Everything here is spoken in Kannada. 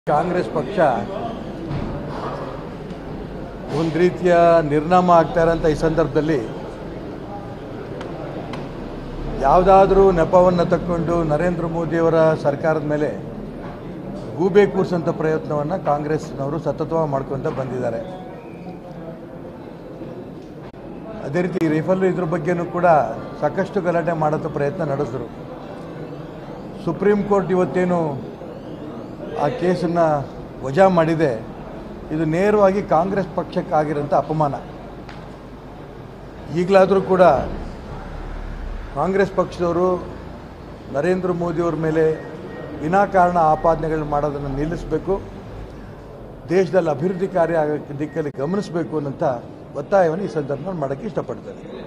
ಕಾಂಗ್ರೆಸ್ ಪಕ್ಷ ಒಂದು ರೀತಿಯ ನಿರ್ನಾಮ ಆಗ್ತಾ ಇರೋಂಥ ಈ ಸಂದರ್ಭದಲ್ಲಿ ಯಾವುದಾದ್ರೂ ನೆಪವನ್ನು ತಕ್ಕೊಂಡು ನರೇಂದ್ರ ಮೋದಿಯವರ ಸರ್ಕಾರದ ಮೇಲೆ ಗೂಬೆ ಕೂರಿಸೋಂಥ ಪ್ರಯತ್ನವನ್ನು ಕಾಂಗ್ರೆಸ್ನವರು ಸತತವಾಗಿ ಮಾಡ್ಕೊತ ಬಂದಿದ್ದಾರೆ ಅದೇ ರೀತಿ ರೈಫಲ್ ಇದ್ರ ಬಗ್ಗೆನೂ ಕೂಡ ಸಾಕಷ್ಟು ಗಲಾಟೆ ಮಾಡೋಂಥ ಪ್ರಯತ್ನ ನಡೆಸಿದ್ರು ಸುಪ್ರೀಂ ಕೋರ್ಟ್ ಇವತ್ತೇನು ಆ ಕೇಸನ್ನು ವಜಾ ಮಾಡಿದೆ ಇದು ನೇರವಾಗಿ ಕಾಂಗ್ರೆಸ್ ಪಕ್ಷಕ್ಕಾಗಿರೋಂಥ ಅಪಮಾನ ಈಗಲಾದರೂ ಕೂಡ ಕಾಂಗ್ರೆಸ್ ಪಕ್ಷದವರು ನರೇಂದ್ರ ಮೋದಿಯವ್ರ ಮೇಲೆ ವಿನಾಕಾರಣ ಆಪಾದನೆಗಳು ಮಾಡೋದನ್ನು ನಿಲ್ಲಿಸಬೇಕು ದೇಶದಲ್ಲಿ ಅಭಿವೃದ್ಧಿ ಕಾರ್ಯ ಆಗೋಕ್ಕೆ ದಿಕ್ಕಲ್ಲಿ ಗಮನಿಸಬೇಕು ಅನ್ನೋಂಥ ಒತ್ತಾಯವನ್ನು ಈ ಸಂದರ್ಭದಲ್ಲಿ ಮಾಡೋಕ್ಕೆ ಇಷ್ಟಪಡ್ತೇನೆ